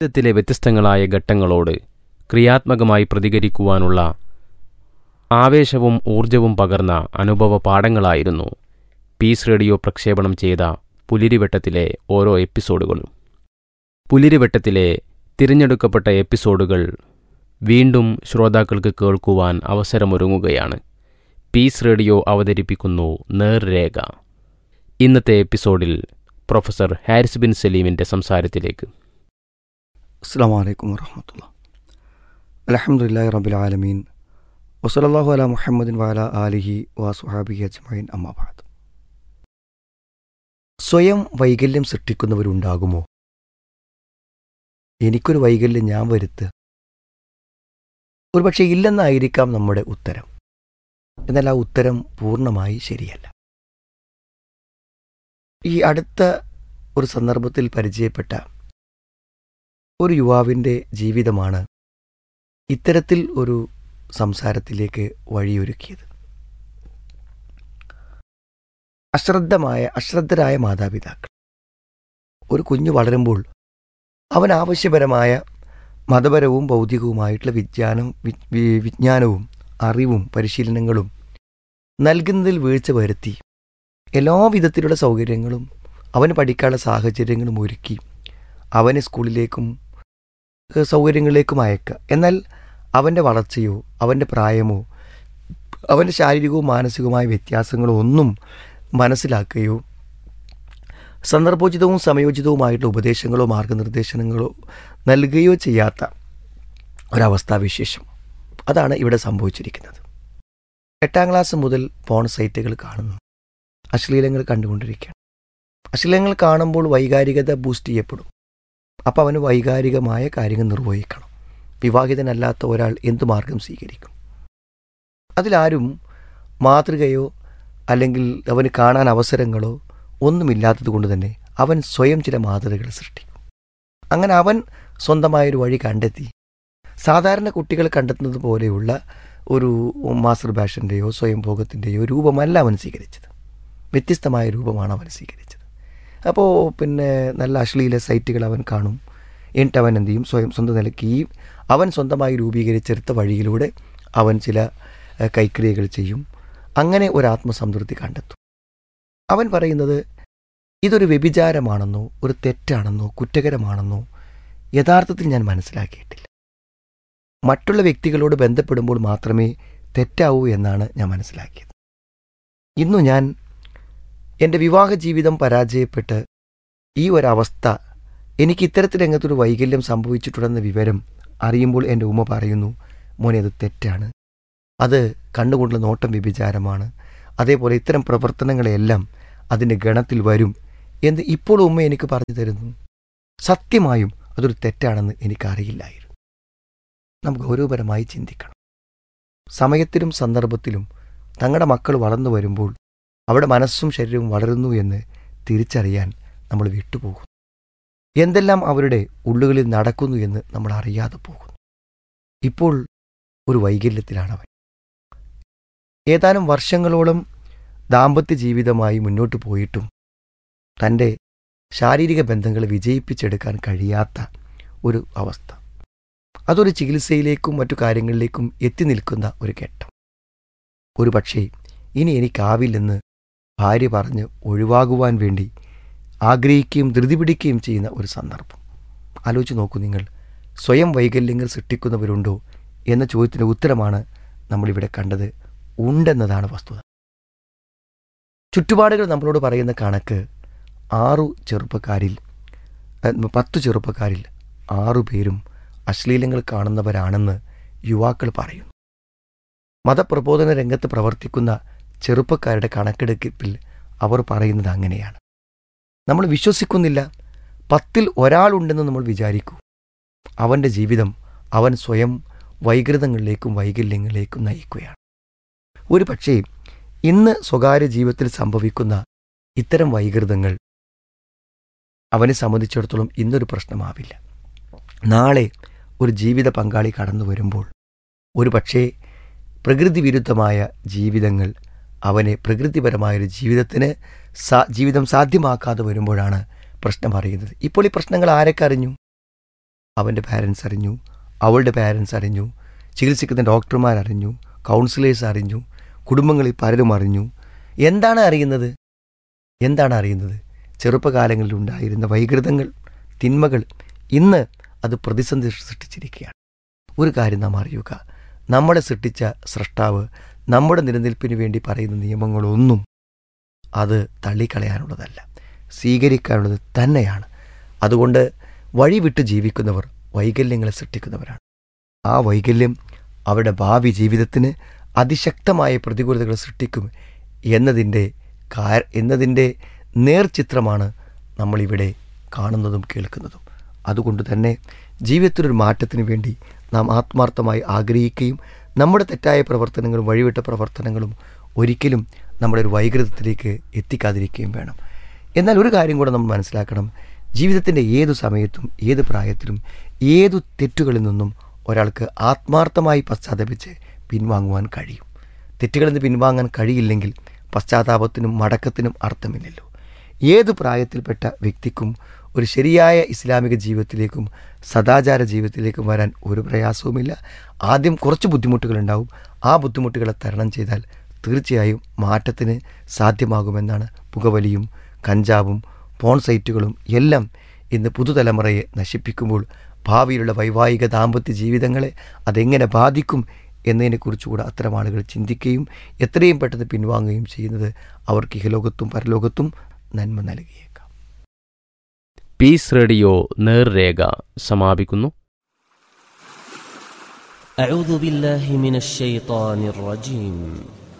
ജീവിതത്തിലെ വ്യത്യസ്തങ്ങളായ ഘട്ടങ്ങളോട് ക്രിയാത്മകമായി പ്രതികരിക്കുവാനുള്ള ആവേശവും ഊർജവും പകർന്ന അനുഭവ പാഠങ്ങളായിരുന്നു പീസ് റേഡിയോ പ്രക്ഷേപണം ചെയ്ത പുലിരിവട്ടത്തിലെ ഓരോ എപ്പിസോഡുകളും പുലിരിവട്ടത്തിലെ തിരഞ്ഞെടുക്കപ്പെട്ട എപ്പിസോഡുകൾ വീണ്ടും ശ്രോതാക്കൾക്ക് കേൾക്കുവാൻ അവസരമൊരുങ്ങുകയാണ് പീസ് റേഡിയോ അവതരിപ്പിക്കുന്നു നേർരേഖ ഇന്നത്തെ എപ്പിസോഡിൽ പ്രൊഫസർ ഹാരിസ് ബിൻ സലീമിൻ്റെ സംസാരത്തിലേക്ക് അസ്സാം വലൈക്കും വർഹമത്തുള്ള അലഹമുല്ലാ റബിൽ ആലമീൻ വസലല്ലാഹു അല മുഹമ്മദിൻ വാല ആലിഹി വാസുഹാബി അജ്മൈൻ അമ്മാബാദ് സ്വയം വൈകല്യം സൃഷ്ടിക്കുന്നവരുണ്ടാകുമോ എനിക്കൊരു വൈകല്യം ഞാൻ വരുത്തുക ഒരുപക്ഷെ ഇല്ലെന്നായിരിക്കാം നമ്മുടെ ഉത്തരം എന്നാൽ ആ ഉത്തരം പൂർണ്ണമായി ശരിയല്ല ഈ അടുത്ത ഒരു സന്ദർഭത്തിൽ പരിചയപ്പെട്ട ഒരു യുവാവിൻ്റെ ജീവിതമാണ് ഇത്തരത്തിൽ ഒരു സംസാരത്തിലേക്ക് വഴിയൊരുക്കിയത് അശ്രദ്ധമായ അശ്രദ്ധരായ മാതാപിതാക്കൾ ഒരു കുഞ്ഞു വളരുമ്പോൾ അവൻ ആവശ്യപരമായ മതപരവും ഭൗതികവുമായിട്ടുള്ള വിജ്ഞാനം വിജ്ഞാനവും അറിവും പരിശീലനങ്ങളും നൽകുന്നതിൽ വീഴ്ച വരുത്തി എല്ലാ വിധത്തിലുള്ള സൗകര്യങ്ങളും അവന് പഠിക്കാനുള്ള സാഹചര്യങ്ങളും ഒരുക്കി അവനെ സ്കൂളിലേക്കും സൗകര്യങ്ങളിലേക്കും അയക്കുക എന്നാൽ അവൻ്റെ വളർച്ചയോ അവൻ്റെ പ്രായമോ അവൻ്റെ ശാരീരികവും മാനസികവുമായ വ്യത്യാസങ്ങളോ ഒന്നും മനസ്സിലാക്കുകയോ സന്ദർഭോചിതവും സമയോചിതവുമായിട്ടുള്ള ഉപദേശങ്ങളോ മാർഗനിർദ്ദേശങ്ങളോ നൽകുകയോ ചെയ്യാത്ത ഒരവസ്ഥാവിശേഷം അതാണ് ഇവിടെ സംഭവിച്ചിരിക്കുന്നത് എട്ടാം ക്ലാസ് മുതൽ പോൺ സൈറ്റുകൾ കാണുന്നു അശ്ലീലങ്ങൾ കണ്ടുകൊണ്ടിരിക്കുകയാണ് അശ്ലീലങ്ങൾ കാണുമ്പോൾ വൈകാരികത ബൂസ്റ്റ് ചെയ്യപ്പെടും അപ്പോൾ അവന് വൈകാരികമായ കാര്യങ്ങൾ നിർവഹിക്കണം വിവാഹിതനല്ലാത്ത ഒരാൾ എന്തു മാർഗം സ്വീകരിക്കും അതിലാരും മാതൃകയോ അല്ലെങ്കിൽ അവന് കാണാൻ അവസരങ്ങളോ ഒന്നുമില്ലാത്തത് കൊണ്ട് തന്നെ അവൻ സ്വയം ചില മാതൃകകൾ സൃഷ്ടിക്കും അങ്ങനെ അവൻ സ്വന്തമായൊരു വഴി കണ്ടെത്തി സാധാരണ കുട്ടികൾ കണ്ടെത്തുന്നത് പോലെയുള്ള ഒരു മാസ്റ്റർ ബാഷൻ്റെയോ സ്വയംഭോഗത്തിൻ്റെയോ രൂപമല്ല അവൻ സ്വീകരിച്ചത് വ്യത്യസ്തമായ രൂപമാണ് അവൻ സ്വീകരിച്ചത് അപ്പോൾ പിന്നെ നല്ല അശ്ലീല സൈറ്റുകൾ അവൻ കാണും എന്നിട്ട് അവൻ എന്ത് ചെയ്യും സ്വയം സ്വന്തം നിലയ്ക്ക് ഈ അവൻ സ്വന്തമായി രൂപീകരിച്ചെടുത്ത വഴിയിലൂടെ അവൻ ചില കൈക്രിയകൾ ചെയ്യും അങ്ങനെ ഒരു ആത്മസംതൃപ്തി കണ്ടെത്തും അവൻ പറയുന്നത് ഇതൊരു വ്യഭിചാരമാണെന്നോ ഒരു തെറ്റാണെന്നോ കുറ്റകരമാണെന്നോ യഥാർത്ഥത്തിൽ ഞാൻ മനസ്സിലാക്കിയിട്ടില്ല മറ്റുള്ള വ്യക്തികളോട് ബന്ധപ്പെടുമ്പോൾ മാത്രമേ തെറ്റാവൂ എന്നാണ് ഞാൻ മനസ്സിലാക്കിയത് ഇന്നു ഞാൻ എൻ്റെ വിവാഹ ജീവിതം പരാജയപ്പെട്ട് ഈ ഒരവസ്ഥ എനിക്ക് ഇത്തരത്തിൽ രംഗത്തൊരു വൈകല്യം സംഭവിച്ചിട്ടുണ്ടെന്ന വിവരം അറിയുമ്പോൾ എൻ്റെ ഉമ്മ പറയുന്നു മോനെ അത് തെറ്റാണ് അത് കണ്ടുകൊണ്ടുള്ള നോട്ടം വ്യഭിചാരമാണ് അതേപോലെ ഇത്തരം പ്രവർത്തനങ്ങളെല്ലാം അതിൻ്റെ ഗണത്തിൽ വരും എന്ന് ഇപ്പോൾ ഉമ്മ എനിക്ക് പറഞ്ഞു തരുന്നു സത്യമായും അതൊരു തെറ്റാണെന്ന് എനിക്കറിയില്ലായിരുന്നു നാം ഗൗരവപരമായി ചിന്തിക്കണം സമയത്തിലും സന്ദർഭത്തിലും തങ്ങളുടെ മക്കൾ വളർന്നു വരുമ്പോൾ അവിടെ മനസ്സും ശരീരവും വളരുന്നു എന്ന് തിരിച്ചറിയാൻ നമ്മൾ വിട്ടുപോകുന്നു എന്തെല്ലാം അവരുടെ ഉള്ളുകളിൽ നടക്കുന്നു എന്ന് നമ്മൾ അറിയാതെ പോകുന്നു ഇപ്പോൾ ഒരു വൈകല്യത്തിലാണ് അവൻ ഏതാനും വർഷങ്ങളോളം ദാമ്പത്യ ജീവിതമായി മുന്നോട്ട് പോയിട്ടും തൻ്റെ ശാരീരിക ബന്ധങ്ങളെ വിജയിപ്പിച്ചെടുക്കാൻ കഴിയാത്ത ഒരു അവസ്ഥ അതൊരു ചികിത്സയിലേക്കും മറ്റു കാര്യങ്ങളിലേക്കും എത്തി നിൽക്കുന്ന ഒരു ഘട്ടം ഒരു പക്ഷേ ഇനി എനിക്കാവില്ലെന്ന് ഭാര്യ പറഞ്ഞ് ഒഴിവാകുവാൻ വേണ്ടി ആഗ്രഹിക്കുകയും ധൃതി പിടിക്കുകയും ചെയ്യുന്ന ഒരു സന്ദർഭം ആലോചിച്ച് നോക്കൂ നിങ്ങൾ സ്വയം വൈകല്യങ്ങൾ സൃഷ്ടിക്കുന്നവരുണ്ടോ എന്ന ചോദ്യത്തിൻ്റെ ഉത്തരമാണ് നമ്മളിവിടെ കണ്ടത് ഉണ്ടെന്നതാണ് വസ്തുത ചുറ്റുപാടുകൾ നമ്മളോട് പറയുന്ന കണക്ക് ആറു ചെറുപ്പക്കാരിൽ പത്തു ചെറുപ്പക്കാരിൽ ആറു പേരും അശ്ലീലങ്ങൾ കാണുന്നവരാണെന്ന് യുവാക്കൾ പറയുന്നു മതപ്രബോധന രംഗത്ത് പ്രവർത്തിക്കുന്ന ചെറുപ്പക്കാരുടെ കണക്കെടുപ്പിൽ അവർ പറയുന്നത് അങ്ങനെയാണ് നമ്മൾ വിശ്വസിക്കുന്നില്ല പത്തിൽ ഒരാളുണ്ടെന്ന് നമ്മൾ വിചാരിക്കൂ അവൻ്റെ ജീവിതം അവൻ സ്വയം വൈകൃതങ്ങളിലേക്കും വൈകല്യങ്ങളിലേക്കും നയിക്കുകയാണ് ഒരു പക്ഷേ ഇന്ന് സ്വകാര്യ ജീവിതത്തിൽ സംഭവിക്കുന്ന ഇത്തരം വൈകൃതങ്ങൾ അവനെ സംബന്ധിച്ചിടത്തോളം ഇന്നൊരു പ്രശ്നമാവില്ല നാളെ ഒരു ജീവിത പങ്കാളി കടന്നു വരുമ്പോൾ ഒരു പക്ഷേ പ്രകൃതി വിരുദ്ധമായ ജീവിതങ്ങൾ അവനെ പ്രകൃതിപരമായൊരു ജീവിതത്തിന് സാ ജീവിതം സാധ്യമാക്കാതെ വരുമ്പോഴാണ് പ്രശ്നം അറിയുന്നത് ഇപ്പോൾ ഈ പ്രശ്നങ്ങൾ ആരൊക്കെ അറിഞ്ഞു അവൻ്റെ പാരൻസ് അറിഞ്ഞു അവളുടെ പാരൻസ് അറിഞ്ഞു ചികിത്സിക്കുന്ന ഡോക്ടർമാർ അറിഞ്ഞു കൗൺസിലേഴ്സ് അറിഞ്ഞു കുടുംബങ്ങളിൽ പലരും അറിഞ്ഞു എന്താണ് അറിയുന്നത് എന്താണ് അറിയുന്നത് ചെറുപ്പകാലങ്ങളിൽ ഉണ്ടായിരുന്ന വൈകൃതങ്ങൾ തിന്മകൾ ഇന്ന് അത് പ്രതിസന്ധി സൃഷ്ടിച്ചിരിക്കുകയാണ് ഒരു കാര്യം നാം അറിയുക നമ്മളെ സൃഷ്ടിച്ച സൃഷ്ടാവ് നമ്മുടെ നിലനിൽപ്പിന് വേണ്ടി പറയുന്ന നിയമങ്ങളൊന്നും അത് തള്ളിക്കളയാനുള്ളതല്ല സ്വീകരിക്കാനുള്ളത് തന്നെയാണ് അതുകൊണ്ട് വഴിവിട്ട് ജീവിക്കുന്നവർ വൈകല്യങ്ങളെ സൃഷ്ടിക്കുന്നവരാണ് ആ വൈകല്യം അവരുടെ ഭാവി ജീവിതത്തിന് അതിശക്തമായ പ്രതികൂലതകൾ സൃഷ്ടിക്കും എന്നതിൻ്റെ കാ എന്നതിൻ്റെ നേർചിത്രമാണ് നമ്മളിവിടെ കാണുന്നതും കേൾക്കുന്നതും അതുകൊണ്ട് തന്നെ ജീവിതത്തിലൊരു മാറ്റത്തിന് വേണ്ടി നാം ആത്മാർത്ഥമായി ആഗ്രഹിക്കുകയും നമ്മുടെ തെറ്റായ പ്രവർത്തനങ്ങളും വഴിവിട്ട പ്രവർത്തനങ്ങളും ഒരിക്കലും നമ്മുടെ ഒരു വൈകൃതത്തിലേക്ക് എത്തിക്കാതിരിക്കുകയും വേണം എന്നാൽ ഒരു കാര്യം കൂടെ നമ്മൾ മനസ്സിലാക്കണം ജീവിതത്തിൻ്റെ ഏതു സമയത്തും ഏത് പ്രായത്തിലും ഏതു തെറ്റുകളിൽ നിന്നും ഒരാൾക്ക് ആത്മാർത്ഥമായി പശ്ചാത്തപിച്ച് പിൻവാങ്ങുവാൻ കഴിയും തെറ്റുകളിൽ നിന്ന് പിൻവാങ്ങാൻ കഴിയില്ലെങ്കിൽ പശ്ചാത്താപത്തിനും മടക്കത്തിനും അർത്ഥമില്ലല്ലോ ഏത് പ്രായത്തിൽപ്പെട്ട വ്യക്തിക്കും ഒരു ശരിയായ ഇസ്ലാമിക ജീവിതത്തിലേക്കും സദാചാര ജീവിതത്തിലേക്കും വരാൻ ഒരു പ്രയാസവുമില്ല ആദ്യം കുറച്ച് ബുദ്ധിമുട്ടുകളുണ്ടാവും ആ ബുദ്ധിമുട്ടുകളെ തരണം ചെയ്താൽ തീർച്ചയായും മാറ്റത്തിന് സാധ്യമാകുമെന്നാണ് പുകവലിയും കഞ്ചാവും പോൺ സൈറ്റുകളും എല്ലാം ഇന്ന് പുതുതലമുറയെ നശിപ്പിക്കുമ്പോൾ ഭാവിയിലുള്ള വൈവാഹിക ദാമ്പത്യ ജീവിതങ്ങളെ അതെങ്ങനെ ബാധിക്കും എന്നതിനെക്കുറിച്ച് കൂടെ അത്തരം ആളുകൾ ചിന്തിക്കുകയും എത്രയും പെട്ടെന്ന് പിൻവാങ്ങുകയും ചെയ്യുന്നത് അവർക്ക് ഇഹലോകത്തും പരലോകത്തും നന്മ നൽകിയേക്കാം പീസ് റേഡിയോ നേർരേഖ സമാപിക്കുന്നു أعوذ بالله من الشيطان الرجيم